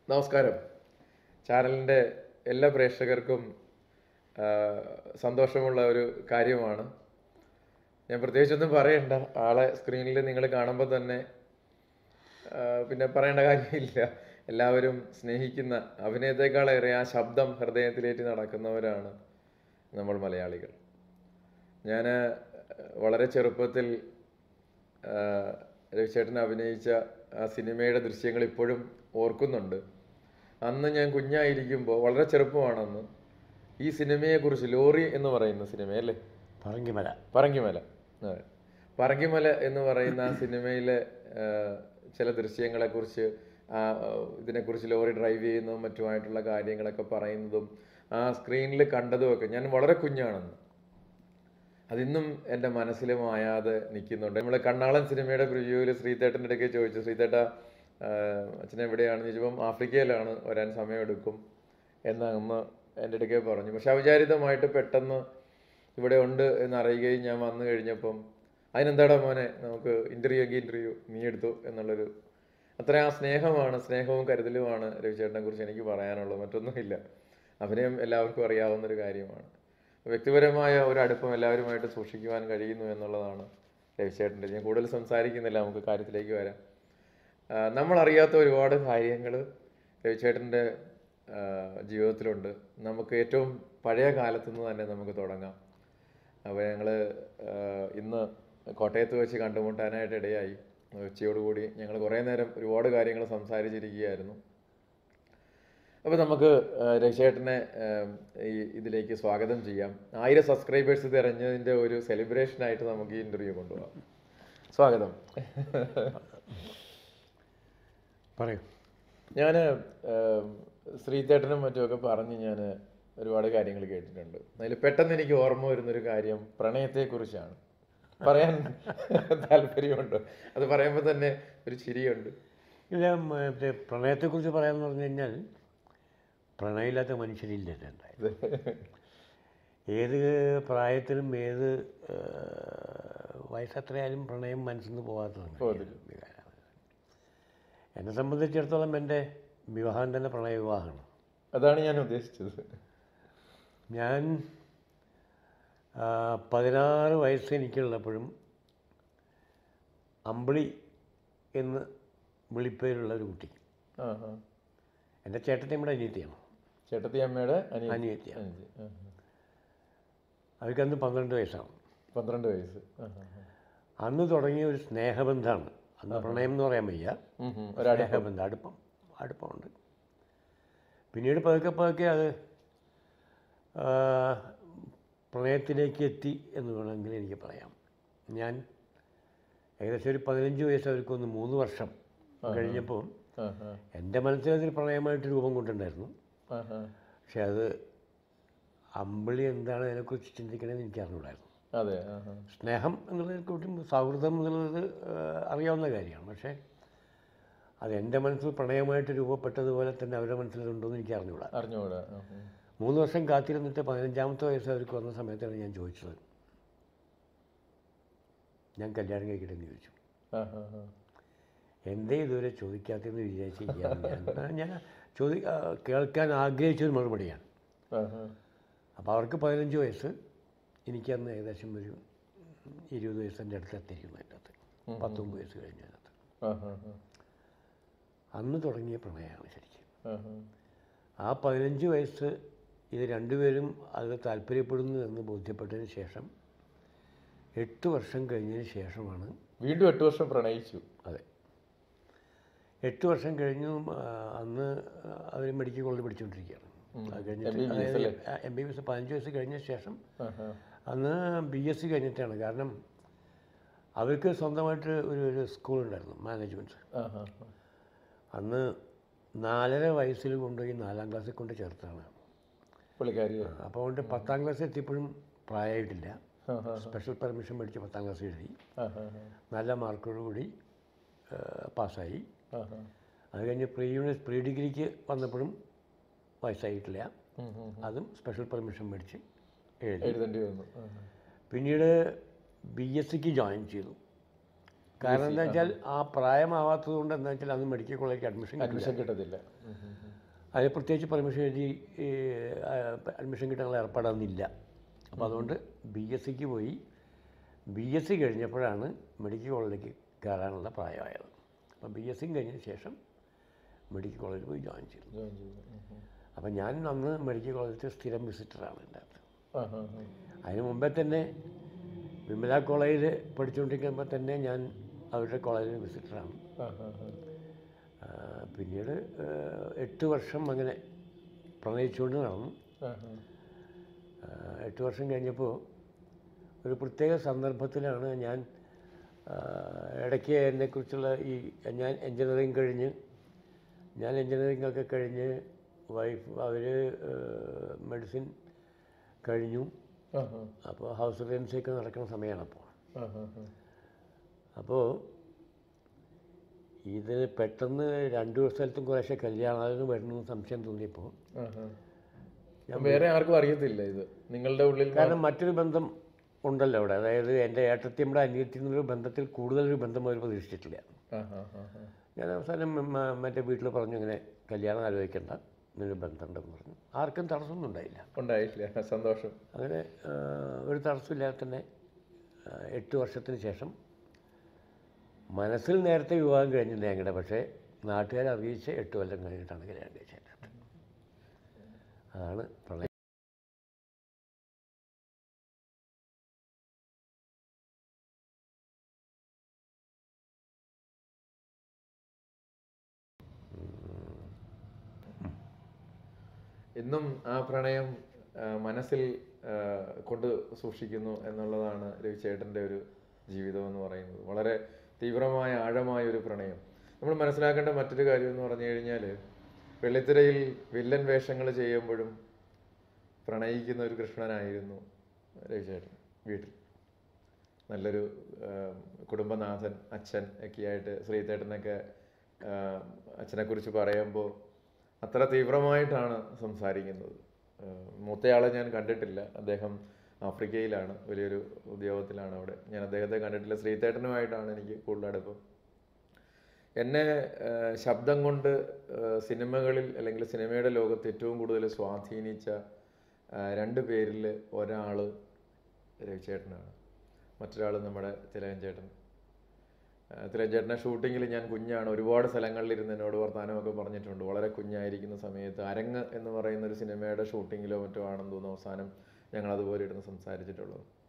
നമസ്കാരം ചാനലിൻ്റെ എല്ലാ പ്രേക്ഷകർക്കും ആ, സന്തോഷമുള്ള ഒരു കാര്യമാണ് ഞാൻ പ്രത്യേകിച്ചൊന്നും പറയണ്ട ആളെ സ്ക്രീനിൽ നിങ്ങൾ കാണുമ്പോൾ തന്നെ ആ, പിന്നെ പറയേണ്ട കാര്യമില്ല എല്ലാവരും സ്നേഹിക്കുന്ന അഭിനയത്തെക്കാളേറെ ആ ശബ്ദം ഹൃദയത്തിലേറ്റി നടക്കുന്നവരാണ് നമ്മൾ മലയാളികൾ ഞാൻ വളരെ ചെറുപ്പത്തിൽ ആ, രവിചേട്ടൻ അഭിനയിച്ച ആ സിനിമയുടെ ദൃശ്യങ്ങൾ ഇപ്പോഴും ഓർക്കുന്നുണ്ട് അന്ന് ഞാൻ കുഞ്ഞായിരിക്കുമ്പോൾ വളരെ ചെറുപ്പമാണെന്ന് ഈ സിനിമയെക്കുറിച്ച് ലോറി എന്ന് പറയുന്ന സിനിമയല്ലേ പറങ്കിമല പറങ്കിമല അതെ പറങ്കിമല എന്ന് പറയുന്ന ആ സിനിമയിലെ ആ, ചില ദൃശ്യങ്ങളെക്കുറിച്ച് ആ ആ, ഇതിനെക്കുറിച്ച് ലോറി ഡ്രൈവ് ചെയ്യുന്നതും മറ്റുമായിട്ടുള്ള കാര്യങ്ങളൊക്കെ പറയുന്നതും ആ സ്ക്രീനിൽ കണ്ടതുമൊക്കെ ഞാൻ വളരെ കുഞ്ഞാണെന്ന് അതിന്നും എൻ്റെ മനസ്സിൽ മായാതെ നിൽക്കുന്നുണ്ട് നമ്മൾ കണ്ണാളൻ സിനിമയുടെ പ്രിവ്യൂവിൽ ശ്രീതേട്ടൻ്റെ ഇടയ്ക്ക് ചോദിച്ചു ശ്രീതേട്ട അച്ഛൻ എവിടെയാണെന്ന് ചോദിച്ചപ്പം ആഫ്രിക്കയിലാണ് വരാൻ സമയമെടുക്കും എന്നന്ന് എൻ്റെ ഇടയ്ക്ക് പറഞ്ഞു പക്ഷെ അവിചാരിതമായിട്ട് പെട്ടെന്ന് ഇവിടെ ഉണ്ട് എന്ന് അറിയുകയും ഞാൻ വന്നു കഴിഞ്ഞപ്പം അതിനെന്താടാ മോനെ നമുക്ക് ഇൻ്റർവ്യൂ എങ്കിൽ ഇൻ്റർവ്യൂ നീ എടുത്തു എന്നുള്ളൊരു അത്ര ആ സ്നേഹമാണ് സ്നേഹവും കരുതലുമാണ് രവിചേട്ടനെ കുറിച്ച് എനിക്ക് പറയാനുള്ളത് മറ്റൊന്നുമില്ല അഭിനയം എല്ലാവർക്കും അറിയാവുന്നൊരു കാര്യമാണ് വ്യക്തിപരമായ ഒരു അടുപ്പം എല്ലാവരുമായിട്ട് സൂക്ഷിക്കുവാൻ കഴിയുന്നു എന്നുള്ളതാണ് രവിചേട്ടൻ്റെ ഞാൻ കൂടുതൽ സംസാരിക്കുന്നില്ല നമുക്ക് കാര്യത്തിലേക്ക് വരാം ആ, നമ്മൾ അറിയാത്ത ഒരുപാട് കാര്യങ്ങൾ രവിചേട്ടൻ്റെ ആ, ജീവിതത്തിലുണ്ട് നമുക്ക് ഏറ്റവും പഴയ കാലത്തു നിന്ന് തന്നെ നമുക്ക് തുടങ്ങാം അപ്പോൾ ഞങ്ങൾ ഇന്ന് കോട്ടയത്ത് വെച്ച് കണ്ടുമുട്ടാനായിട്ട് ഇടയായി ഉച്ചയോടുകൂടി ഞങ്ങൾ കുറേ നേരം ഒരുപാട് കാര്യങ്ങൾ സംസാരിച്ചിരിക്കുകയായിരുന്നു അപ്പോൾ നമുക്ക് ആ, രവിചേട്ടനെ ആ, ഈ ഇതിലേക്ക് സ്വാഗതം ചെയ്യാം ആയിരം സബ്സ്ക്രൈബേഴ്സ് തിരഞ്ഞതിൻ്റെ ഒരു സെലിബ്രേഷനായിട്ട് നമുക്ക് ഈ ഇൻ്റർവ്യൂ കൊണ്ടുപോകാം സ്വാഗതം പറയൂ ഞാൻ ശ്രീതേട്ടനും മറ്റുമൊക്കെ പറഞ്ഞ് ഞാൻ ഒരുപാട് കാര്യങ്ങൾ കേട്ടിട്ടുണ്ട് അതിൽ പെട്ടെന്ന് എനിക്ക് ഓർമ്മ വരുന്നൊരു കാര്യം പ്രണയത്തെക്കുറിച്ചാണ് പറയാൻ താല്പര്യമുണ്ട് അത് പറയുമ്പോൾ തന്നെ ഒരു ചിരിയുണ്ട് ഇല്ല മറ്റേ പ്രണയത്തെക്കുറിച്ച് പറയാമെന്ന് പറഞ്ഞു കഴിഞ്ഞാൽ പ്രണയമില്ലാത്ത മനുഷ്യരില്ല എന്തായാലും ഏത് പ്രായത്തിലും ഏത് ആ, വയസ്സെത്രയായാലും പ്രണയം മനസ്സിൽ നിന്ന് പോകാത്തതാണ് പോകത്തില്ല. വികാരമാണ്. എന്നെ സംബന്ധിച്ചിടത്തോളം എൻ്റെ വിവാഹം തന്നെ പ്രണയ വിവാഹമാണ് അതാണ് ഞാൻ ഉദ്ദേശിച്ചത് ഞാൻ ആ, പതിനാറ് വയസ്സ് എനിക്കുള്ളപ്പോഴും അമ്പിളി എന്ന് വിളിപ്പേരുള്ള ഒരു കുട്ടി ആ ആ എൻ്റെ ചേട്ടൻ്റെ ഇവിടെ അനിയത്തിയാണ് ചേട്ടത്തി അമ്മയുടെ അനിയ അനിയത്തിയാണ് അനിയത്തി. ആ, ആ. അവർക്ക് അന്ന് പന്ത്രണ്ട് വയസ്സാണ് പന്ത്രണ്ട് വയസ്സ് ആ, ആ, ആ. അന്ന് തുടങ്ങിയ ഒരു സ്നേഹബന്ധമാണ് അന്ന് പ്രണയം എന്ന് പറയാൻ വയ്യ ഉം, ഉം. ഒരടി സ്നേഹബന്ധം അടുപ്പം അടുപ്പമുണ്ട് പിന്നീട് പതുക്കെ പതുക്കെ അത് ആ, പ്രണയത്തിലേക്ക് എത്തി എന്ന് വേണമെങ്കിൽ എനിക്ക് പറയാം ഞാൻ ഏകദേശം ഒരു പതിനഞ്ച് വയസ്സ് അവർക്കൊന്ന് മൂന്ന് വർഷം കഴിഞ്ഞപ്പോൾ ആ, ആ. എൻ്റെ മനസ്സിലതിൽ പ്രണയമായിട്ട് രൂപം കൊണ്ടുണ്ടായിരുന്നു ആ, ആ. പക്ഷെ അത് അമ്പിളി എന്താണ് അതിനെക്കുറിച്ച് ചിന്തിക്കണമെന്ന് എനിക്ക് അറിഞ്ഞൂടായിരുന്നു അതെ ആ, ആ. സ്നേഹം എന്നുള്ളതിനെ കുറിച്ചും സൗഹൃദം എന്നുള്ളത് ആ, അറിയാവുന്ന കാര്യമാണ് പക്ഷേ അത് എൻ്റെ മനസ്സിൽ പ്രണയമായിട്ട് രൂപപ്പെട്ടതുപോലെ തന്നെ അവരുടെ മനസ്സിലുണ്ടോയെന്ന് എനിക്ക് അറിഞ്ഞൂടാ അറിഞ്ഞുകൂടാ ആ, ആ. മൂന്ന് വർഷം കാത്തിരുന്നിട്ട് പതിനഞ്ചാമത്തെ വയസ്സ് അവർക്ക് വന്ന സമയത്താണ് ഞാൻ ചോദിച്ചത് ഞാൻ കല്യാണം കഴിക്കട്ടെ എന്ന് ചോദിച്ചു ആ, ആ, ആ. എന്തേ ഇതുവരെ ചോദിക്കാത്തതെന്ന് വിചാരിച്ചിരിക്കുകയാണ് ഞാൻ ഞാൻ ചോദി ആ, കേൾക്കാൻ ആഗ്രഹിച്ചൊരു മറുപടിയാണ് ആ, ആ. അപ്പോൾ അവർക്ക് പതിനഞ്ച് വയസ്സ് എനിക്കന്ന് ഏകദേശം ഒരു ഇരുപത് വയസ്സിൻ്റെ അടുത്ത് എത്തിയിരിക്കുന്നു അതിൻ്റെ അകത്ത് പത്തൊമ്പത് വയസ്സ് കഴിഞ്ഞ അതിനകത്ത് ആ, ആ, ആ. അന്ന് തുടങ്ങിയ പ്രണയമാണ് ശരിക്കും ആ, ആ. ആ പതിനഞ്ച് വയസ്സ് ഇത് രണ്ടുപേരും അത് താല്പര്യപ്പെടുന്നു എന്ന് ബോധ്യപ്പെട്ടതിന് ശേഷം എട്ട് വർഷം കഴിഞ്ഞതിന് ശേഷമാണ് വീണ്ടും എട്ട് വർഷം പ്രണയിച്ചു അതെ എട്ട് വർഷം കഴിഞ്ഞു ആ, അന്ന് അവർ മെഡിക്കൽ കോളേജിൽ പഠിച്ചുകൊണ്ടിരിക്കുകയാണ് അത് കഴിഞ്ഞിട്ട് എം ബി ബി എസ് പതിനഞ്ച് വയസ്സ് കഴിഞ്ഞ ശേഷം ആ, ആ. അന്ന് ബി എസ് സി കഴിഞ്ഞിട്ടാണ് കാരണം അവർക്ക് സ്വന്തമായിട്ട് ഒരു ഒരു സ്കൂൾ ഉണ്ടായിരുന്നു മാനേജ്മെൻറ്റ് ആ, ആ, ആ. അന്ന് നാലര വയസ്സിൽ കൊണ്ടുപോയി നാലാം ക്ലാസ്സിൽ കൊണ്ട് ചേർത്താണ് പുള്ളിക്കാരി അപ്പോൾ അതുകൊണ്ട് പത്താം ക്ലാസ് എത്തിയപ്പോഴും പ്രായമായിട്ടില്ല ആ, ആ. സ്പെഷ്യൽ പെർമിഷൻ മേടിച്ച് പത്താം ക്ലാസ് എഴുതി ആ, ആ, നല്ല മാർക്കോടുകൂടി പാസ്സായി ആ. ആ, ആ. അത് കഴിഞ്ഞ് പ്രീ യൂണിവേഴ്സ് പ്രീ ഡിഗ്രിക്ക് വന്നപ്പോഴും വയസ്സായിട്ടില്ല ഉം, ഉം. അതും സ്പെഷ്യൽ പെർമിഷൻ മേടിച്ച് എഴുതി എഴുതേണ്ടി വന്നു ആ, ആ. പിന്നീട് ബി എസ് സിക്ക് ജോയിൻ ചെയ്തു കാരണം എന്താ വെച്ചാൽ ആ പ്രായമാവാത്തത് കൊണ്ട് എന്താ വെച്ചാൽ അന്ന് മെഡിക്കൽ കോളേജിൽ അഡ്മിഷൻ കിട്ടില്ല അഡ്മിഷൻ കിട്ടത്തില്ല ഉം, ഉം. അതിന് പ്രത്യേകിച്ച് പെർമിഷൻ എഴുതി ഈ, ആ, അഡ്മിഷൻ കിട്ടാനുള്ള ഏർപ്പാടൊന്നുമില്ല അപ്പോൾ അതുകൊണ്ട് ബി എസ് സിക്ക് പോയി ബി എസ് സി കഴിഞ്ഞപ്പോഴാണ് മെഡിക്കൽ കോളേജിലേക്ക് കയറാനുള്ള പ്രായമായത് അപ്പോൾ ബി എസ് സി കഴിഞ്ഞതിന് ശേഷം മെഡിക്കൽ കോളേജിൽ പോയി ജോയിൻ ചെയ്തു ജോയിൻ ചെയ്തു ഉം, ഉം. അപ്പം ഞാൻ അന്ന് മെഡിക്കൽ കോളേജിൽ സ്ഥിരം വിസിറ്ററാണ് എൻ്റെ അകത്ത് ആ, ആ, ആ. അതിന് മുമ്പേ തന്നെ വിമല കോളേജിൽ പഠിച്ചുകൊണ്ടിരിക്കുമ്പോൾ തന്നെ ഞാൻ അവരുടെ കോളേജിൽ വിസിറ്ററാണ് ആ, ആ, ആ. ആ, പിന്നീട് ആ, എട്ട് വർഷം അങ്ങനെ പ്രണയിച്ചുകൊണ്ട് നടന്നു ആ, ആ. ആ, എട്ട് വർഷം കഴിഞ്ഞപ്പോൾ ഒരു പ്രത്യേക സന്ദർഭത്തിലാണ് ഞാൻ ആ, ഇടയ്ക്ക് എന്നെക്കുറിച്ചുള്ള ഈ ഞാൻ എൻജിനീയറിങ് കഴിഞ്ഞ് ഞാൻ എൻജിനീയറിംഗ് ഒക്കെ കഴിഞ്ഞ് വൈഫ് അവർ മെഡിസിൻ കഴിഞ്ഞു ആ, ആ. അപ്പോൾ ഹൗസ് റെൻസി ഒക്കെ നടക്കുന്ന സമയമാണ് അപ്പോൾ ആ, ആ, ആ. അപ്പോൾ ഇത് പെട്ടെന്ന് രണ്ടു സ്ഥലത്തും കുറേശ്ശെ കല്യാണം വരുന്നു എന്ന് സംശയം തോന്നിയപ്പോൾ ആ, ആ. വേറെ ആർക്കും അറിയത്തില്ല ഇത് നിങ്ങളുടെ ഉള്ളിൽ കാരണം മറ്റൊരു ബന്ധം ഉണ്ടല്ലോ അവിടെ അതായത് എൻ്റെ ഏട്ടത്തിയമ്മയുടെ അനിയത്തി എന്നൊരു ബന്ധത്തിൽ കൂടുതലൊരു ബന്ധം അവർ പ്രതീക്ഷിച്ചിട്ടില്ല ആ, ആ, ആ, ആ. ഞാൻ അവസാനം മ- മറ്റേ വീട്ടിൽ പറഞ്ഞു ഇങ്ങനെ കല്യാണം ആലോചിക്കേണ്ട ഇങ്ങനൊരു ബന്ധമുണ്ടെന്ന് പറഞ്ഞു ആർക്കും തടസ്സമൊന്നും ഉണ്ടായില്ല ഉണ്ടായില്ല സന്തോഷം അങ്ങനെ ആ, ഒരു തടസ്സമില്ലാതെ തന്നെ ആ, എട്ട് വർഷത്തിന് ശേഷം മനസ്സിൽ നേരത്തെ വിവാഹം കഴിഞ്ഞില്ല ഞങ്ങളുടെ പക്ഷേ നാട്ടുകാരെ അറിയിച്ച് എട്ട് കൊല്ലം കഴിഞ്ഞിട്ടാണ് കല്യാണം കഴിച്ചത് അതാണ് പ്രളയം ഇന്നും ആ പ്രണയം ആ, മനസ്സിൽ ആ, കൊണ്ട് സൂക്ഷിക്കുന്നു എന്നുള്ളതാണ് രവിചേട്ടൻ്റെ ഒരു ജീവിതം എന്ന് പറയുന്നത് വളരെ തീവ്രമായ ആഴമായ ഒരു പ്രണയം നമ്മൾ മനസ്സിലാക്കേണ്ട മറ്റൊരു കാര്യം എന്ന് പറഞ്ഞു കഴിഞ്ഞാൽ വെള്ളിത്തിരയിൽ വില്ലൻ വേഷങ്ങൾ ചെയ്യുമ്പോഴും പ്രണയിക്കുന്ന ഒരു കൃഷ്ണനായിരുന്നു രവിചേട്ടൻ വീട്ടിൽ നല്ലൊരു ആ, കുടുംബനാഥൻ അച്ഛൻ ഒക്കെയായിട്ട് ശ്രീതേട്ടനൊക്കെ ആ, അച്ഛനെക്കുറിച്ച് പറയുമ്പോൾ അത്ര തീവ്രമായിട്ടാണ് സംസാരിക്കുന്നത് ആ, മൂത്തയാളെ ഞാൻ കണ്ടിട്ടില്ല അദ്ദേഹം ആഫ്രിക്കയിലാണ് വലിയൊരു ഉദ്യോഗത്തിലാണ് അവിടെ ഞാൻ അദ്ദേഹത്തെ കണ്ടിട്ടില്ല ശ്രീതേട്ടനുമായിട്ടാണ് എനിക്ക് കൂടുതൽ അടുപ്പം എന്നെ ആ, ശബ്ദം കൊണ്ട് ആ, സിനിമകളിൽ അല്ലെങ്കിൽ സിനിമയുടെ ലോകത്ത് ഏറ്റവും കൂടുതൽ സ്വാധീനിച്ച ആ, രണ്ട് പേരിൽ ഒരാൾ രവിചേട്ടനാണ് മറ്റൊരാൾ നമ്മുടെ തിലകൻ ചേട്ടൻ ആ, തിലകൻ ചേട്ടനെ ഷൂട്ടിങ്ങിൽ ഞാൻ കുഞ്ഞാണ് ഒരുപാട് സ്ഥലങ്ങളിൽ ഇരുന്ന് എന്നോട് വർത്തമാനമൊക്കെ പറഞ്ഞിട്ടുണ്ട് വളരെ കുഞ്ഞായിരിക്കുന്ന സമയത്ത് അരങ്ങ് എന്ന് പറയുന്ന ഒരു സിനിമയുടെ ഷൂട്ടിങ്ങിലോ മറ്റോ ആണെന്ന് തോന്നുന്നു അവസാനം ഞങ്ങൾ അതുപോലെ ഇരുന്ന് സംസാരിച്ചിട്ടുള്ളത്